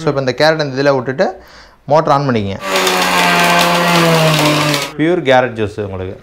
So இப்போ இந்த carrot இந்த இதில் விட்டுட்டு மோட்டர் ஆன் பண்ணிக்கங்க பியூர் கேரட் ஜூஸ் உங்களுக்கு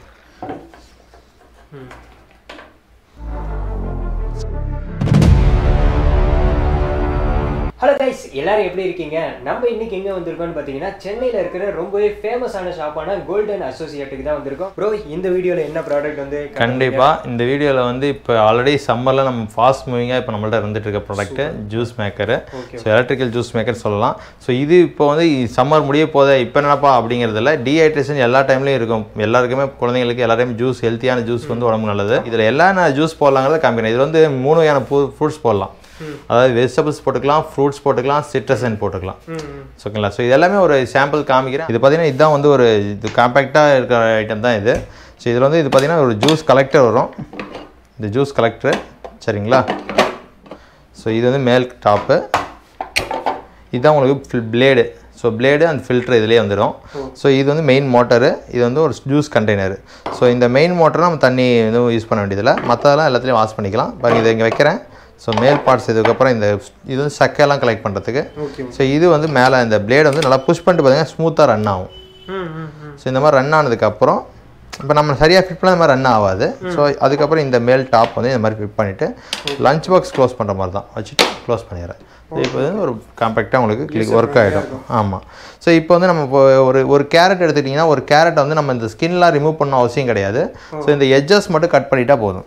ஹலோ கைஸ் எல்லாரும் எப்படி இருக்கீங்க நம்ம இன்னைக்கு எங்க வந்திருக்கோம்னு பாத்தீங்கன்னா சென்னையில இருக்கிற ரொம்பவே ஃபேமஸான ஷாப்பான கோல்டன் அசோசியேட்டுக்கு தான் வந்திருக்கோம் ப்ரோ இந்த வீடியோல என்ன ப்ராடக்ட் வந்து கண்டிப்பாக இந்த வீடியோவில் வந்து இப்போ ஆல்ரெடி சம்மரில் நம்ம ஃபாஸ்ட் மூவிங்காக இப்போ நம்மள்ட்ட இருந்துட்டு இருக்க product juice maker so electrical juice maker சொல்லலாம் ஸோ இது இப்போ வந்து சம்மர் முடிய போதே இப்போ என்னப்பா அப்படிங்கிறதுல டீஹைட்ரேஷன் எல்லா டைம்லையும் இருக்கும் எல்லாருக்குமே குழந்தைங்களுக்கு எல்லா டைம் ஜூஸ் ஹெல்த்தியான ஜூஸ் வந்து உடம்பு நல்லது இதில் எல்லா ஜூஸ் போடலாங்கிறத காமிக்கிறேன் இதில் வந்து மூணு வகையான ஃப்ரூட்ஸ் போடலாம் அதாவது வெஜிடபிள்ஸ் போட்டுக்கலாம் ஃப்ரூட்ஸ் போட்டுக்கலாம் சிட்ரஸன் போட்டுக்கலாம் ஓகேங்களா ஸோ இது எல்லாமே ஒரு சாம்பிள் காமிக்கிறேன் இது பார்த்தீங்கன்னா இதுதான் வந்து ஒரு இது காம்பேக்டாக இருக்கிற ஐட்டம் தான் இது ஸோ இதில் வந்து இது பார்த்தீங்கன்னா ஒரு ஜூஸ் கலெக்டர் வரும் இந்த ஜூஸ் கலெக்டர் சரிங்களா ஸோ இது வந்து மேல் டாப்பு இதுதான் உங்களுக்கு blade so blade and filter இதுலேயே வந்துடும் ஸோ இது வந்து மெயின் மோட்டரு இது வந்து ஒரு ஜூஸ் கண்டெய்னர் ஸோ இந்த மெயின் மோட்டரை நம்ம தண்ணி எதுவும் யூஸ் பண்ண வேண்டியதில்லை மற்றதெல்லாம் எல்லாத்துலேயும் வாஷ் பண்ணிக்கலாம் பாருங்க இதை இங்கே வைக்கிறேன் ஸோ மேல் பார்ட்ஸ் இதுக்கப்புறம் இந்த இது வந்து சக்கையெல்லாம் கலெக்ட் பண்ணுறதுக்கு ஓகே ஸோ இது வந்து மேலே இந்த பிளேடு வந்து நல்லா புஷ் பண்ணிட்டு பார்த்தீங்கன்னா ஸ்மூத்தாக ரன் ஆகும் ஸோ இந்த மாதிரி ரன் ஆனதுக்கப்புறம் இப்போ நம்ம சரியாக ஃபிட் பண்ண மாதிரி ரன் ஆகாது ஸோ அதுக்கப்புறம் இந்த மேல் டாப் வந்து இந்த மாதிரி ஃபிட் பண்ணிவிட்டு லஞ்ச் பாக்ஸ் க்ளோஸ் பண்ணுற மாதிரி தான் வச்சுட்டு க்ளோஸ் பண்ணிடுறேன் இப்போ வந்து ஒரு காம்பேக்டாக உங்களுக்கு கிளிக் ஒர்க் ஆகிடும் ஆமாம் ஸோ இப்போ வந்து நம்ம இப்போ ஒரு ஒரு கேரட் எடுத்துக்கிட்டிங்கன்னா ஒரு கேரட்டை வந்து நம்ம இந்த ஸ்கின்லாம் ரிமூவ் பண்ண அவசியம் கிடையாது ஸோ இந்த எட்ஜஸ் மட்டும் கட் பண்ணிட்டா போதும்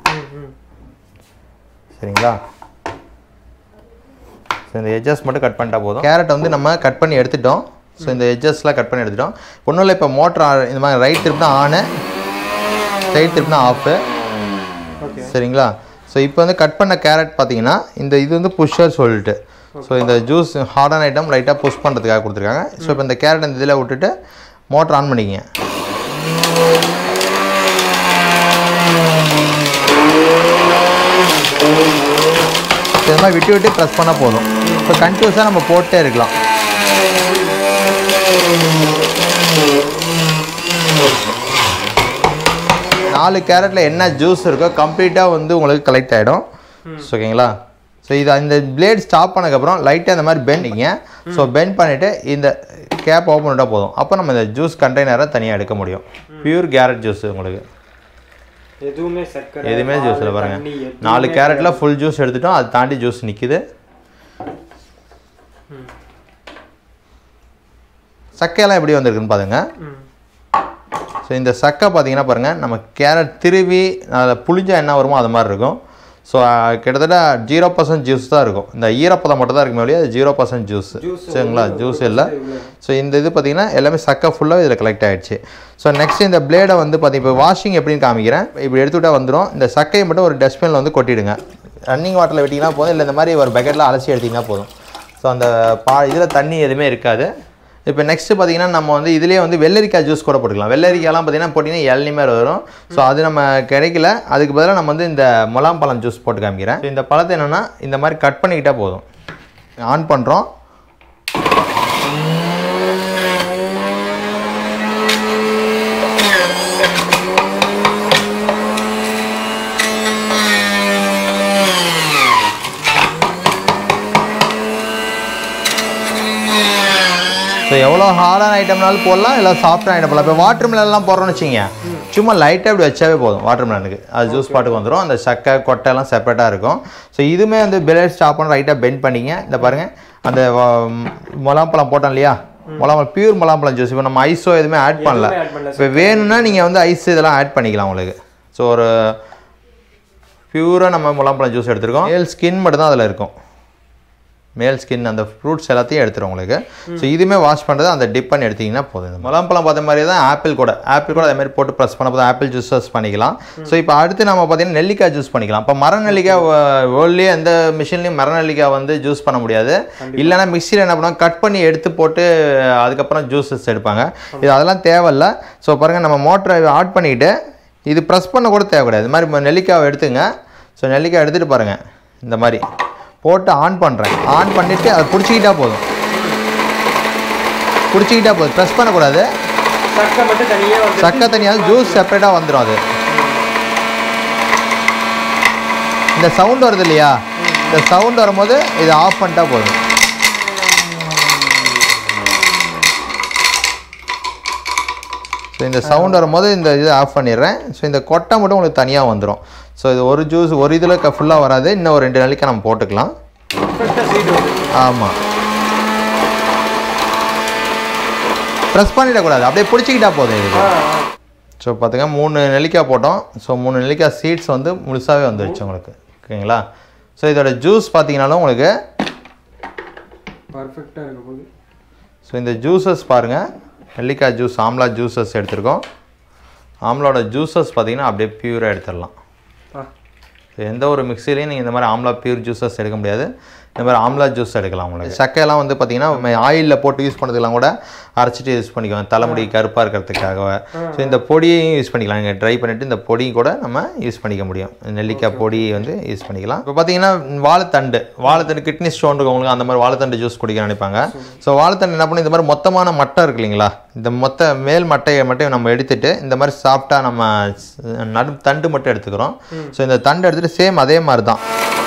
சரிங்களா ஸோ இந்த எட்ஜஸ் மட்டும் கட் பண்ணிட்டா போதும் கேரட் வந்து நம்ம கட் பண்ணி எடுத்துட்டோம் ஸோ இந்த எட்ஜஸ்லாம் கட் பண்ணி எடுத்துட்டோம் ஒன்றும் இல்லை இப்போ மோட்டர் இந்த மாதிரி ரைட் திருப்பினா ஆனு ஸ்ட்ரைட் திருப்பினா ஆஃபு ஓகே சரிங்களா ஸோ இப்போ வந்து கட் பண்ண கேரட் பார்த்தீங்கன்னா இந்த இது வந்து புஷ்ஷர் சொல்லிட்டு ஸோ இந்த ஜூஸ் ஹார்டான ஐட்டம் லைட்டாக புஷ் பண்ணுறதுக்காக கொடுத்துருக்காங்க ஸோ இப்போ இந்த கேரட் இந்த இதில் விட்டுட்டு மோட்டர் ஆன் பண்ணிக்கங்க இந்த மாதிரி விட்டு விட்டு ப்ரெஸ் பண்ணால் போதும் இப்போ கண்டினியூஸாக நம்ம போட்டே இருக்கலாம் நாலு கேரட்டில் என்ன ஜூஸ் இருக்கோ கம்ப்ளீட்டாக வந்து உங்களுக்கு கலெக்ட் ஆகிடும் ஓகேங்களா ஸோ இது அந்த பிளேட் ஸ்டாப் பண்ணதுக்கப்புறம் லைட்டாக இந்த மாதிரி பெண்டிங்க ஸோ பெண்ட் பண்ணிவிட்டு இந்த கேப் ஓப்பன் பண்ணிட்டா போதும் அப்போ நம்ம இந்த ஜூஸ் கண்டெய்னரை தனியாக எடுக்க முடியும் பியூர் கேரட் ஜூஸ் உங்களுக்கு எதுவுமே சர்க்கரை எதுவுமே பால், ஜூஸில் பாருங்க தண்ணி, எதுவுமே நாலு கேரட்டில் ஃபுல் ஜூஸ் எடுத்துட்டோம் அது தாண்டி ஜூஸ் நிற்கிது சக்கையெல்லாம் எப்படி வந்திருக்குன்னு பாருங்க ம். ஸோ இந்த சக்கை பார்த்தீங்கன்னா பாருங்கள் நம்ம கேரட் திருவி அதில் புளிஞ்சா என்ன வருமோ அது மாதிரி இருக்கும் ஸோ கிட்டத்தட்ட ஜீரோ பர்சன்ட் ஜூஸ் தான் இருக்கும் இந்த ஈரப்பதம் மட்டும் தான் இருக்குமே ஒழிய அது ஜீரோ பர்சன்ட் ஜூஸ் Juice சரிங்களா ஜூஸ் இல்லை இவ்வளவு. ஸோ இந்த இது பார்த்தீங்கன்னா எல்லாமே சக்கை ஃபுல்லாக இதில் கலெக்ட் ஆகிடுச்சு ஸோ நெக்ஸ்ட் இந்த பிளேடை வந்து பார்த்தி இப்போ வாஷிங் எப்படின்னு காமிக்கிறேன் இப்படி எடுத்துவிட்டா வந்துடும் இந்த சக்கையை மட்டும் ஒரு டஸ்ட்பினில் வந்து கொட்டிடுங்க ரன்னிங் வாட்டரில் விட்டிங்கன்னா போதும் இல்லை இந்த மாதிரி ஒரு பக்கெட்டில் அலசி எடுத்திங்கன்னா போதும் ஸோ அந்த பா இதில் தண்ணி எதுவுமே இருக்காது இப்போ நெக்ஸ்ட் பார்த்தீங்கன்னா நம்ம வந்து இதுலேயே வந்து வெள்ளரிக்காய் ஜூஸ் கூட போட்டுக்கலாம் வெள்ளரிக்காய்லாம் பார்த்தீங்கன்னா போட்டிங்கன்னா இளநீ மாதிரி வரும் ஸோ அது நம்ம கிடைக்கல அதுக்கு பதிலாக நம்ம வந்து இந்த முலாம் பழம் ஜூஸ் போட்டு காமிக்கிறேன் So, இந்த பழத்தை என்னென்னா இந்த மாதிரி கட் பண்ணிக்கிட்டா போதும் ஆன் பண்ணுறோம் ஸோ எவ்வளோ ஹார்டான ஐட்டம்னாலும் போடலாம் இல்லை சாஃப்டான ஐட்டம் போடலாம் இப்போ வாட்டர் மிலன்லாம் போடுறோம்னு வச்சிங்க சும்மா லைட்டாக இப்படி வச்சாவே போதும் வாட்டர் மிலனுக்கு அது ஜூஸ் பாட்டுக்கு வந்துடும் அந்த சக்கை கொட்டை எல்லாம் செப்பரேட்டாக இருக்கும் ஸோ இதுவுமே வந்து பிளேட் ஸ்டாப் பண்ண லைட்டாக பெண்ட் பண்ணிங்க இந்த பாருங்கள் அந்த முலாம்பழம் போட்டோம் இல்லையா முலாம்பழம் பியூர் முலாம்பழம் ஜூஸ் இப்போ நம்ம ஐஸோ எதுவுமே ஆட் பண்ணல எதுவுமே add பண்ணல. இப்போ வேணும்னா நீங்கள் வந்து ஐஸ் இதெல்லாம் ஆட் பண்ணிக்கலாம் உங்களுக்கு ஸோ ஒரு பியூராக நம்ம முலாம்பழம் ஜூஸ் எடுத்துருக்கோம் மேல் ஸ்கின் மட்டும் தான் அதில் இருக்கும் மேல் ஸ்கின் அந்த ஃப்ரூட்ஸ் எல்லாத்தையும் எடுத்துரும் உங்களுக்கு ஸோ இதுவுமே வாஷ் பண்ணுறது அந்த டிப் பண்ணி எடுத்தீங்கன்னா போதும் இந்த முலாம்பழம் பார்த்த மாதிரி தான் ஆப்பிள் கூட ஆப்பிள் கூட அதே மாதிரி போட்டு ப்ரெஸ் பண்ண போது ஆப்பிள் ஜூஸஸ் பண்ணிக்கலாம் ஸோ இப்போ அடுத்து நம்ம பார்த்தீங்கன்னா நெல்லிக்காய் ஜூஸ் பண்ணிக்கலாம் இப்போ மர நெல்லிக்காய் வேர்ல்ட்லேயே எந்த மிஷின்லையும் மர நெல்லிக்காய் வந்து ஜூஸ் பண்ண முடியாது இல்லைன்னா மிக்சியில் என்ன பண்ணுவாங்க கட் பண்ணி எடுத்து போட்டு அதுக்கப்புறம் ஜூஸஸ் எடுப்பாங்க இது அதெல்லாம் தேவையில்ல ஸோ பாருங்கள் நம்ம மோட்டரை ஆட் பண்ணிக்கிட்டு இது ப்ரெஸ் பண்ண கூட தேவை கிடையாது இது மாதிரி நெல்லிக்காவை எடுத்துங்க ஸோ நெல்லிக்காய் எடுத்துகிட்டு பாருங்கள் இந்த மாதிரி போட்டு ஆன் பண்ணுறேன் ஆன் பண்ணிவிட்டு அதை பிடிச்சிக்கிட்டா போதும் பிடிச்சிக்கிட்டா போதும் ப்ரெஸ் பண்ணக்கூடாது சக்கை மட்டும் தனியா வந்து சக்கை தனியாக ஜூஸ் செப்பரேட்டாக வந்துடும் அது இந்த சவுண்ட் வருது இல்லையா இந்த சவுண்ட் வரும்போது இதை ஆஃப் பண்ணிட்டா போதும் ஸோ இந்த சவுண்ட் வரும்போது இந்த இது ஆஃப் பண்ணிடுறேன் ஸோ இந்த கொட்டை மட்டும் உங்களுக்கு தனியாக வந்துடும் ஸோ இது ஒரு ஜூஸ் ஒரு இதில் ஃபுல்லாக வராது இன்னும் ஒரு ரெண்டு நாளைக்கு நம்ம போட்டுக்கலாம் பர்ஃபெக்டாக சீட் வருது ஆமாம் ப்ரெஸ் பண்ணிடக்கூடாது அப்படியே பிடிச்சிக்கிட்டா போதும் இது ஆ ஆ. ஸோ பார்த்துங்க மூணு நெல்லிக்காய் போட்டோம் ஸோ மூணு நெல்லிக்காய் சீட்ஸ் வந்து முழுசாகவே வந்துருச்சு உங்களுக்கு ஓகேங்களா ஸோ இதோட ஜூஸ் பார்த்தீங்கனாலும் உங்களுக்கு பர்ஃபெக்டாக இருக்க போகுது ஸோ இந்த ஜூஸஸ் பாருங்கள் நெல்லிக்காய் ஜூஸ் ஆம்லா ஜூஸஸ் எடுத்திருக்கோம் ஆம்லாவோட ஜூஸஸ் பார்த்தீங்கன்னா அப்படியே பியூராக எடுத்துடலாம் ஆ ஸோ எந்த ஒரு மிக்சிலையும் நீங்கள் இந்த மாதிரி ஆம்லா பியூர் ஜூஸஸ் எடுக்க முடியாது இந்த மாதிரி ஆம்லா ஜூஸ் எடுக்கலாம் உங்களுக்கு சக்கையெல்லாம் வந்து பார்த்தீங்கன்னா ஆயிலில் போட்டு யூஸ் பண்ணுறதுலாம் கூட அரைச்சிட்டு யூஸ் பண்ணிக்குவோம் தலைமுடி கருப்பாக இருக்கிறதுக்காக ஸோ இந்த பொடியையும் யூஸ் பண்ணிக்கலாம் நீங்கள் ட்ரை பண்ணிவிட்டு இந்த பொடி கூட நம்ம யூஸ் பண்ணிக்க முடியும் நெல்லிக்காய் பொடி வந்து யூஸ் பண்ணிக்கலாம் இப்போ பார்த்தீங்கன்னா வாழைத்தண்டு வாழைத்தண்டு கிட்னி ஸ்டோன் இருக்கவங்களுக்கு அந்த மாதிரி வாழைத்தண்டு ஜூஸ் குடிக்க நினைப்பாங்க ஸோ வாழைத்தண்டு என்ன பண்ணி இந்த மாதிரி மொத்தமான மட்டை இருக்கு இல்லைங்களா இந்த மொத்த மேல் மட்டையை மட்டும் நம்ம எடுத்துட்டு இந்த மாதிரி சாஃப்டாக நம்ம ஸ்- நடு தண்டு மட்டும் எடுத்துக்கிறோம் ஸோ இந்த தண்டு எடுத்துகிட்டு சேம் அதே மாதிரி தான்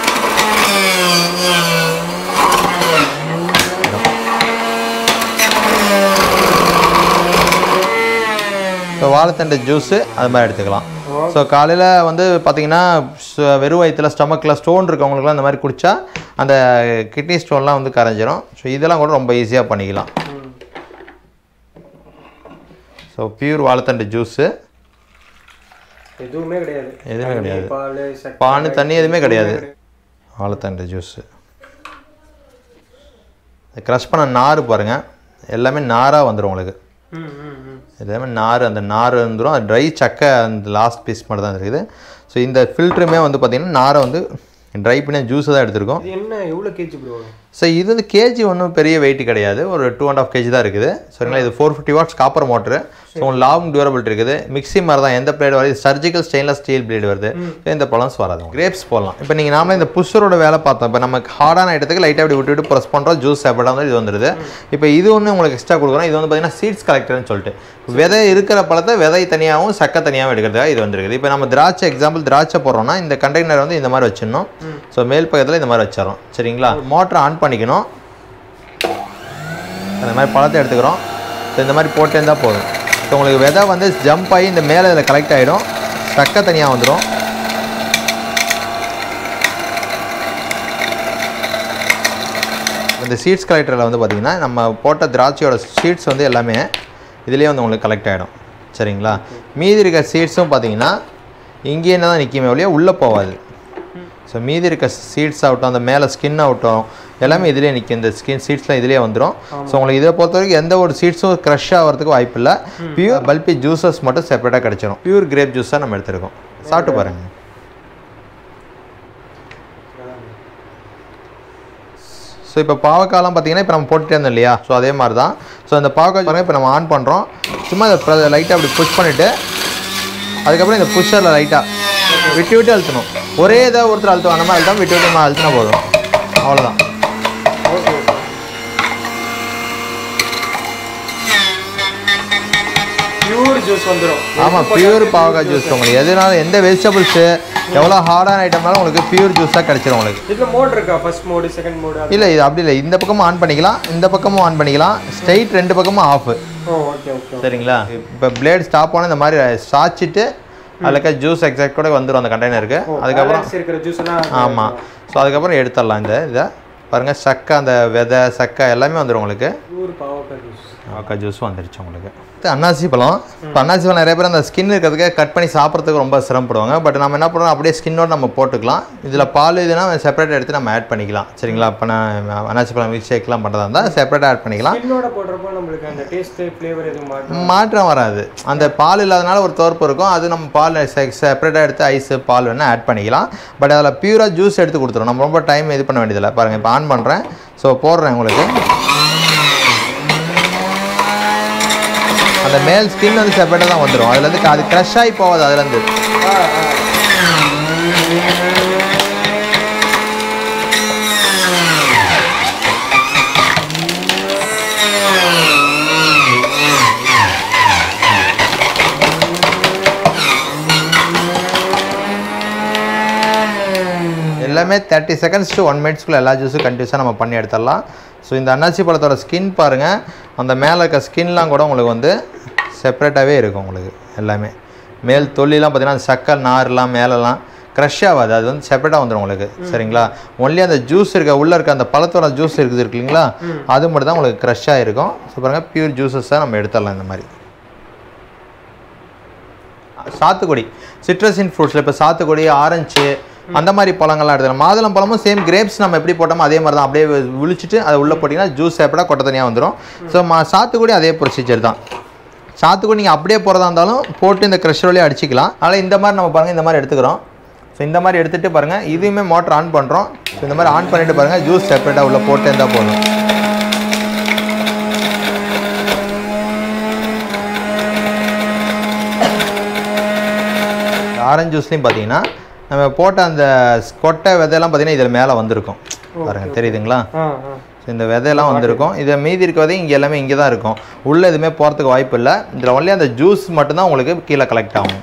ஸோ வாழைத்தண்டு ஜூஸு அது மாதிரி எடுத்துக்கலாம் ஸோ காலையில் வந்து பார்த்தீங்கன்னா ச- வெறும் வயிற்றில் ஸ்டமக்கில் ஸ்டோன் இருக்கவங்களுக்குலாம் இந்த மாதிரி குடித்தா அந்த கிட்னி ஸ்டோன்லாம் வந்து கரைஞ்சிரும் ஸோ இதெல்லாம் கூட ரொம்ப ஈஸியாக பண்ணிக்கலாம் ம் ஸோ பியூர் வாழைத்தண்டு ஜூஸு எதுவுமே கிடையாது எதுவுமே கிடையாது. பால் சக்கரை பானு தண்ணி எதுவுமே கிடையாது வாழைத்தண்டு ஜூஸு க்ரஷ் பண்ண நார் பாருங்கள் எல்லாமே நாராக வந்துடும் உங்களுக்கு ம் ம் ம் எல்லாமே நார் அந்த நார் வந்துடும் அது ட்ரை சக்கை அந்த லாஸ்ட் பீஸ் மட்டும் தான் இருக்குது ஸோ இந்த ஃபில்ட்ருமே வந்து பார்த்திங்கன்னா நாரை வந்து ட்ரை பண்ணி ஜூஸை தான் எடுத்திருக்கோம் இது என்ன எவ்வளோ கேஜி ப்ரோ ஸோ இது வந்து கேஜி ஒன்றும் பெரிய வெயிட் கிடையாது ஒரு டூ அண்ட் ஆஃப் கேஜி தான் இருக்குது சரிங்களா இது four fifty watts copper motor so உங்களுக்கு லாங் டியூரபிலிட்டி இருக்குது மிக்ஸி மாதிரி தான் எந்த பிளேட் வருது சர்ஜிக்கல் ஸ்டெயின்லெஸ் ஸ்டீல் பிளேட் வருது So, இந்த பழம்ஸ் வராது கிரேப்ஸ் போடலாம் இப்போ நீங்கள் நாமளே இந்த புஷரோட வேலை பார்த்தோம் இப்போ நமக்கு ஹார்டான ஐட்டத்துக்கு லைட்டாக அப்படி விட்டு விட்டு ப்ரெஸ் பண்ணுறோம் ஜூஸ் சாப்பிட்டா வந்து இது வந்துடுது இப்போ இது ஒன்று உங்களுக்கு எக்ஸ்ட்ரா கொடுக்குறோம் இது வந்து பார்த்தீங்கன்னா சீட்ஸ் கலெக்டர்னு சொல்லிட்டு விதை இருக்கிற பழத்தை விதை தனியாகவும் சக்கை தனியாகவும் எடுக்கிறதுக்காக இது வந்துருக்குது இப்போ நம்ம திராட்சை எக்ஸாம்பிள் திராட்சை போடுறோம்னா இந்த கண்டெய்னர் வந்து இந்த மாதிரி வச்சிடணும் ஸோ மேல் பக்கத்தில் இந்த மாதிரி வச்சிடறோம் சரிங்களா மோட்டரை ஆன் பண்ணிக்கணும் அந்த மாதிரி பழத்தை எடுத்துக்கிறோம் ஸோ இந்த மாதிரி போட்டே இருந்தால் போதும் ஸோ உங்களுக்கு விதை வந்து ஜம்ப் ஆகி இந்த மேலே இதில் கலெக்ட் ஆகிடும் சக்கை தனியாக வந்துடும் இந்த சீட்ஸ் கலெக்டரில் வந்து பார்த்திங்கன்னா நம்ம போட்ட திராட்சையோட சீட்ஸ் வந்து எல்லாமே இதுலேயே வந்து உங்களுக்கு கலெக்ட் ஆகிடும் சரிங்களா மீதி இருக்க சீட்ஸும் பார்த்தீங்கன்னா இங்கேயே தான் நிற்குமே ஒழிய உள்ளே போகாது ஸோ மீதி இருக்க சீட்ஸ் ஆகட்டும் அந்த மேலே ஸ்கின் ஆகட்டும் எல்லாமே இதிலே நிற்கும் இந்த ஸ்கின் சீட்ஸ்லாம் இதிலே வந்துடும் ஸோ உங்களுக்கு இதை பொறுத்த வரைக்கும் எந்த ஒரு சீட்ஸும் க்ரஷ் ஆகிறதுக்கு வாய்ப்பு இல்லை பியூர் பல்பி ஜூஸஸ் மட்டும் செப்பரேட்டாக கிடச்சிரும் பியூர் கிரேப் ஜூஸாக நம்ம எடுத்துருக்கோம் சாப்பிட்டு பாருங்கள் ஸோ இப்போ பாவக்காய்லாம் பார்த்தீங்கன்னா இப்போ நம்ம போட்டுட்டே இருந்தோம் இல்லையா ஸோ அதே மாதிரி தான் ஸோ அந்த பாவக்காய் பாருங்க இப்போ நம்ம ஆன் பண்ணுறோம் சும்மா இதை லைட்டாக அப்படி புஷ் பண்ணிவிட்டு அதுக்கப்புறம் இந்த புஷ்ஷரில் லைட்டாக விட்டு விட்டு அழுத்தணும் ஒரே இதை ஒருத்தர் அழுத்துவோம் அந்த மாதிரி அழுத்தாம விட்டு விட்டு நம்ம அழுத்தினா போதும் அவ்வளோதான் ஓகே பியூர் ஜூஸ் வந்துடும் ஆமாம் பியூர் பாவக்காய் ஜூஸ் உங்களுக்கு எதுனாலும் எந்த வெஜிடபிள்ஸு எவ்வளோ ஹார்டான ஐட்டம்னாலும் உங்களுக்கு பியூர் ஜூஸாக கிடச்சிரும் உங்களுக்கு இதில் மோட் இருக்கா ஃபர்ஸ்ட் மோடு செகண்ட் மோடு இல்லை இது அப்படி இல்லை இந்த பக்கமும் ஆன் பண்ணிக்கலாம் இந்த பக்கமும் ஆன் பண்ணிக்கலாம் ஸ்ட்ரைட் ரெண்டு பக்கமும் ஆஃப் ஓ ஓகே ஓகே சரிங்களா இப்போ பிளேட் ஸ்டாப் ஆன இந்த மாதிரி சாய்ச்சிட்டு அதுலக்க ஜூஸ் எக்ஸாக்டோட வந்துடும் அந்த கண்டெய்னருக்கு அதுக்கப்புறம் பேலன்ஸ் இருக்கிற ஜூஸ் எல்லாம் ஆமாம் ஸோ அதுக்கப்புறம் எடுத்துடலாம் இந்த இதை பாருங்கள் சக்கை அந்த விதை சக்கை எல்லாமே வந்துடும் உங்களுக்கு பியூர் பாவக்காய் ஜூஸ் அவக்காய் ஜூஸும் வந்துருச்சு உங்களுக்கு அடுத்து அன்னாசி பழம் இப்போ அன்னாசி பழம் நிறைய பேர் அந்த ஸ்கின் இருக்கிறதுக்கு கட் பண்ணி சாப்பிட்றதுக்கு ரொம்ப சிரமப்படுவாங்க பட் நம்ம என்ன பண்ணுறோம் அப்படியே ஸ்கின்னோட நம்ம போட்டுக்கலாம் இதில் பால் இதுனா செப்பரேட் எடுத்து நம்ம ஆட் பண்ணிக்கலாம் சரிங்களா இப்போ நான் அன்னாசி பழம் மில்க் ஷேக்லாம் பண்ணுறதா இருந்தால் செப்பரேட்டாக ஆட் பண்ணிக்கலாம் என்னோட போடுறப்போ நம்மளுக்கு அந்த டேஸ்ட் ஃப்ளேவர் எதுவும் மாட்டோம் மாற்றம் வராது அந்த பால் இல்லாதனால ஒரு தோற்பு இருக்கும் அது நம்ம பால் செப்பரேட்டாக எடுத்து ஐஸு பால் வேணால் ஆட் பண்ணிக்கலாம் பட் அதில் பியூராக ஜூஸ் எடுத்து கொடுத்துரும் நம்ம ரொம்ப டைம் இது பண்ண வேண்டியதில்லை பாருங்கள் இப்போ ஆன் பண்ணுறேன் ஸோ போடுறேன் உங்களுக்கு அந்த மேல் ஸ்கின் வந்து செப்பரேட்டாக தான் வந்துடும் அதுலேருந்து அது க்ரஷ் ஆகி போகாது அதுலேருந்து எல்லாமே தேர்ட்டி செகண்ட்ஸ் டு ஒன் மினிட்ஸ்க்குள்ள எல்லா ஜூஸும் கண்டினியூஸாக நம்ம பண்ணி எடுத்துடலாம் ஸோ இந்த அன்னாசி பழத்தோட ஸ்கின் பாருங்கள் அந்த மேலே இருக்க ஸ்கின்லாம் கூட உங்களுக்கு வந்து செப்பரேட்டாகவே இருக்கும் உங்களுக்கு எல்லாமே மேல் தொல்லிலாம் பார்த்தீங்கன்னா அந்த சக்கை நார்லாம் மேலெல்லாம் க்ரஷ் ஆகாது அது வந்து செப்பரேட்டாக வந்துடும் உங்களுக்கு சரிங்களா ஒன்லி அந்த ஜூஸ் இருக்க உள்ளே இருக்க அந்த பழத்தோட ஜூஸ் இருக்குது இருக்கு இல்லைங்களா அது மட்டும் தான் உங்களுக்கு க்ரஷ்ஷாக இருக்கும் ஸோ பாருங்கள் பியூர் ஜூஸஸாக நம்ம எடுத்துடலாம் இந்த மாதிரி சாத்துக்குடி சிட்ரஸின் ஃப்ரூட்ஸில் இப்போ சாத்துக்குடி ஆரஞ்சு அந்த மாதிரி பழங்கள்லாம் எடுத்துக்கலாம் மாதுளம் பழமும் சேம் கிரேப்ஸ் நம்ம எப்படி போட்டோமோ அதே மாதிரி தான் அப்படியே விழிச்சிட்டு அதை உள்ளே போட்டிங்கன்னா ஜூஸ் சேப்படாக கொட்டை தனியாக வந்துடும் ஸோ மா சாத்துக்குடி அதே ப்ரொசீஜர் தான் சாத்துக்குடி நீங்கள் அப்படியே போகிறதா இருந்தாலும் போட்டு இந்த க்ரெஷர் வழியாக அடிச்சிக்கலாம் அதனால் இந்த மாதிரி நம்ம பாருங்கள் இந்த மாதிரி எடுத்துக்கிறோம் ஸோ இந்த மாதிரி எடுத்துகிட்டு பாருங்கள் இதுவுமே மோட்டர் ஆன் பண்ணுறோம் ஸோ இந்த மாதிரி ஆன் பண்ணிட்டு பாருங்கள் ஜூஸ் செப்பரேட்டாக உள்ளே போட்டு இருந்தால் போதும் ஆரஞ்சு ஜூஸ்லையும் பார்த்தீங்கன்னா நம்ம போட்ட அந்த கொட்டை விதையெல்லாம் பார்த்தீங்கன்னா இதில் மேலே வந்திருக்கும் பாருங்க தெரியுதுங்களா ஆ ஆ ஸோ இந்த விதையெல்லாம் வந்திருக்கும் இதை மீதி இருக்க விதை இங்கே எல்லாமே இங்கே தான் இருக்கும் உள்ளே எதுவுமே போகிறதுக்கு வாய்ப்பு இல்லை இதில் ஒன்லி அந்த ஜூஸ் மட்டும்தான் உங்களுக்கு கீழே கலெக்ட் ஆகும்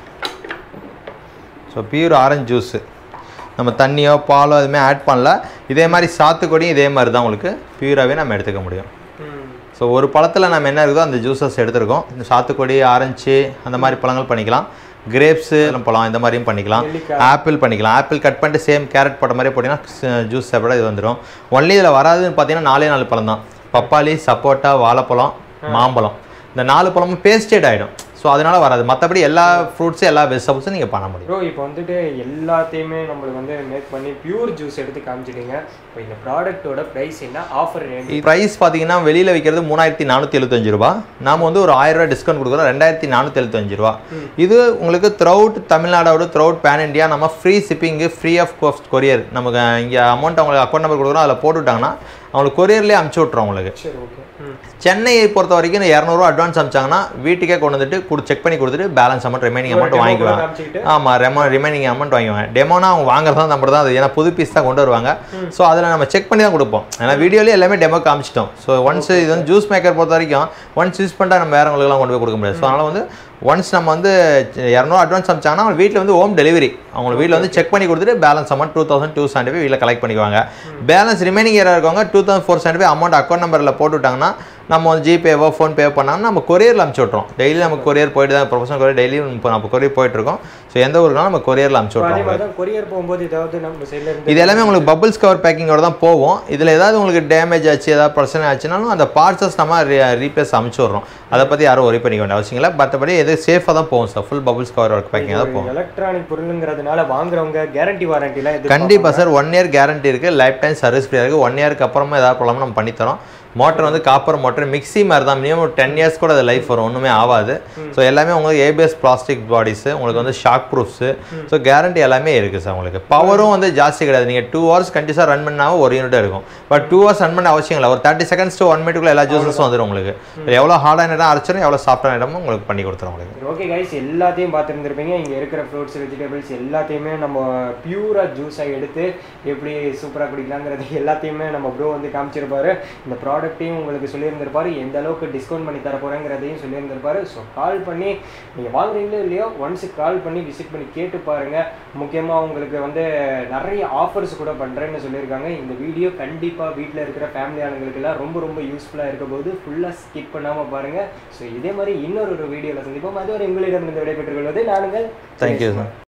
ஸோ பியூர் ஆரஞ்சு ஜூஸு நம்ம தண்ணியோ பாலோ எதுவுமே ஆட் பண்ணல இதே மாதிரி சாத்துக்குடியும் இதே மாதிரி தான் உங்களுக்கு பியூராகவே நம்ம எடுத்துக்க முடியும் ம் ஸோ ஒரு பழத்தில் நம்ம என்ன இருக்குதோ அந்த ஜூஸஸ் எடுத்துருக்கோம் இந்த சாத்துக்குடி ஆரஞ்சு அந்த மாதிரி பழங்கள் பண்ணிக்கலாம் கிரேப்ஸு பழம் இந்த மாதிரியும் பண்ணிக்கலாம் நெல்லிக்காய். ஆப்பிள் பண்ணிக்கலாம் ஆப்பிள் கட் பண்ணிட்டு சேம் கேரட் போட்ட மாதிரி போட்டிங்கன்னா ஜூஸ் சாப்பிட இது வந்துடும் ஒன்லி இதில் வராதுன்னு பார்த்தீங்கன்னா நாலே நாலு பழம் தான் பப்பாளி சப்போட்டா வாழைப்பழம் மாம்பழம் இந்த நாலு பழமும் பேஸ்டட் ஆகிடும் ஸோ அதனால வராது மற்றபடி எல்லா ஃப்ரூட்ஸும் எல்லா வெஜிடபிள்ஸும் நீங்கள் பண்ண முடியும் ப்ரோ இப்போ வந்துட்டு எல்லாத்தையுமே நம்மளுக்கு வந்து மேக் பண்ணி பியூர் ஜூஸ் எடுத்து காமிச்சிட்டீங்க இப்போ இந்த ப்ராடக்ட்டோட ப்ரைஸ் என்ன ஆஃபர் ரேட் ப்ரைஸ் பார்த்தீங்கன்னா வெளியில் விற்கிறது மூணாயிரத்தி நானூற்றி எழுபத்தஞ்சு ரூபா நாம வந்து ஒரு ஆயிரம் ரூபாய் டிஸ்கவுண்ட் கொடுக்குறோம் ரெண்டாயிரத்தி நானூற்றி எழுபத்தஞ்சு ரூபா இது உங்களுக்கு த்ரௌட் தமிழ்நாடோட த்ரௌட் பேன் இந்தியா நம்ம free shipping free of cost courier நமக்கு இங்கே அமௌண்ட் அவங்களுக்கு அக்கௌண்ட் நம்பர் கொடுக்குறோம் அதில் போட்டு விட்டாங்கன்னா அவங்களுக்கு கொரியர்லேயே அமுச்சு விட்றோம் உங்களுக்கு சரி ஓகே ம் சென்னையை பொறுத்த வரைக்கும் இரநூறுவா அட்வான்ஸ் அமிச்சாங்கன்னா வீட்டுக்கே கொண்டு வந்துட்டு கொடு செக் பண்ணி கொடுத்துட்டு balance amount remaining amount demo கூட வாங்கிக்குவாங்க காமிச்சிக்கிட்டு ஆமாம் ரெமோ ரிமைனிங் அமௌண்ட் வாங்கிக்குவாங்க டெமோனா அவங்க வாங்குறது தான் நம்ம தான் அது ஏன்னா புது பீஸ் தான் கொண்டு வருவாங்க ஸோ அதில் நம்ம செக் பண்ணி தான் கொடுப்போம் ஏன்னா வீடியோலேயே எல்லாமே டெமோ காமிச்சிட்டோம் ஸோ ஒன்ஸ் இது வந்து ஜூஸ் மேக்கர் பொறுத்த வரைக்கும் ஒன்ஸ் யூஸ் பண்ணிட்டா நம்ம வேறவங்களுக்குலாம் கொண்டு போய் கொடுக்க முடியாது ஸோ அதனால் வந்து ஒன்ஸ் நம்ம வந்து இரநூறு அட்வான்ஸ் அமிச்சாங்கன்னா அவங்க வீட்டில் வந்து ஹோம் டெலிவரி அவங்க வீட்டில் வந்து செக் பண்ணி கொடுத்துட்டு balance amount two thousand two seventy five வீட்டில் கலெக்ட் பண்ணிக்குவாங்க பேலன்ஸ் ரிமைனிங் ஏரியா இருக்கவங்க two thousand four seventy five amount account நம்பரில் போட்டு விட்டாங்கன்னா நம்ம வந்து ஜிபேவோ ஃபோன்பே பண்ணாங்கன்னா நம்ம கொரியரில் அனுப்பிச்சு விட்றோம் டெய்லி நம்ம கொரியர் போயிட்டு தான் ப்ரொஃபஷனல் கொரியர் டெய்லி இப்போ நம்ம கொரியர் போயிட்டு இருக்கோம் ஸோ எந்த ஊருக்குனாலும் நம்ம கொரியரில் அனுப்பிச்சு இப்போ அதே விட்றோம் மாதிரி தான் கொரியர் போகும்போது ஏதாவது நம்ம சைடில் இருந்து இது எல்லாமே உங்களுக்கு பபிள்ஸ் கவர் பேக்கிங்கோட தான் போகும் இதில் ஏதாவது உங்களுக்கு டேமேஜ் ஆச்சு ஏதாவது பிரச்சனை ஆச்சுனாலும் அந்த பார்ட்ஸஸ் நம்ம ரீப்ளேஸ் அமுச்சு விட்றோம் அதை பற்றி யாரும் ஒரி பண்ணிக்க வேண்டிய அவசியம் இல்லை மற்றபடி எது சேஃபாக தான் போகும் sir full bubbles cover work packing தான் போகும் எலக்ட்ரானிக் பொருளுங்கிறதுனால வாங்குறவங்க கேரண்டி வாரண்டிலாம் எது கண்டிப்பாக சார் ஒன் இயர் கேரண்டி இருக்குது லைஃப் டைம் சர்வீஸ் ஃப்ரீயாக இருக்குது ஒன் இயருக்கு அப்புறமா ஏதாவது ப்ராப்ளம் நம்ம பண்ணித்தரோம் மோட்டர் வந்து காப்பர் மோட்டர் மிக்ஸி மாதிரி தான் மினிமம் ஒரு டென் இயர்ஸ் கூட அது லைஃப் வரும் ஒன்றுமே ஆகாது ஸோ எல்லாமே உங்களுக்கு ஏபிஎஸ் பிளாஸ்டிக் பாடிஸு உங்களுக்கு வந்து ஷாக் ப்ரூஃப்ஸு ஸோ கேரண்டி எல்லாமே இருக்குது சார் உங்களுக்கு பவரும் வந்து ஜாஸ்தி கிடையாது நீங்கள் டூ ஹவர்ஸ் கண்டிப்பாக ரன் பண்ணாமல் ஒரு யூனிட் இருக்கும் பட் டூ ஹவர்ஸ் ரன் பண்ண அவசியம் இல்லை ஒரு தேர்ட்டி செகண்ட்ஸ் டு ஒன் மினிட்டுக்குள்ள எல்லா ஜூஸஸும் வந்துடும் உங்களுக்கு எவ்வளோ ஹார்டான இடம் அரைச்சிடும் எவ்வளோ சாஃப்டான இடமும் உங்களுக்கு பண்ணி கொடுத்துரும் உங்களுக்கு ஓகே கைஸ் எல்லாத்தையும் பார்த்துருந்துருப்பீங்க இங்கே இருக்கிற ஃப்ரூட்ஸ் வெஜிடபிள்ஸ் எல்லாத்தையுமே நம்ம பியூராக ஜூஸாக எடுத்து எப்படி சூப்பராக குடிக்கலாங்கிறது எல்லாத்தையுமே நம்ம ப்ரோ வந்து காமிச்சிருப்பாரு இந்த ப்ராடக்ட்டையும் உங்களுக்கு சொல்லியிருந்திருப்பாரு எந்த அளவுக்கு டிஸ்கவுண்ட் பண்ணி தர போகிறேங்கிறதையும் சொல்லியிருந்திருப்பாரு ஸோ கால் பண்ணி நீங்கள் வாங்குறீங்களோ இல்லையோ ஒன்ஸ் கால் பண்ணி விசிட் பண்ணி கேட்டு பாருங்கள் முக்கியமாக உங்களுக்கு வந்து நிறைய ஆஃபர்ஸ் கூட பண்ணுறேன்னு சொல்லியிருக்காங்க இந்த வீடியோ கண்டிப்பாக வீட்டில் இருக்கிற ஃபேமிலி ஆளுங்களுக்கெல்லாம் ரொம்ப ரொம்ப யூஸ்ஃபுல்லாக இருக்க போது ஃபுல்லாக ஸ்கிப் பண்ணாமல் பாருங்கள் ஸோ இதே மாதிரி இன்னொரு ஒரு வீடியோவில் சந்திப்போம் அதுவரை உங்களிடம் இருந்து விடைபெற்றுக் கொள்வது நானுங்கள் தேங்க்யூ சார்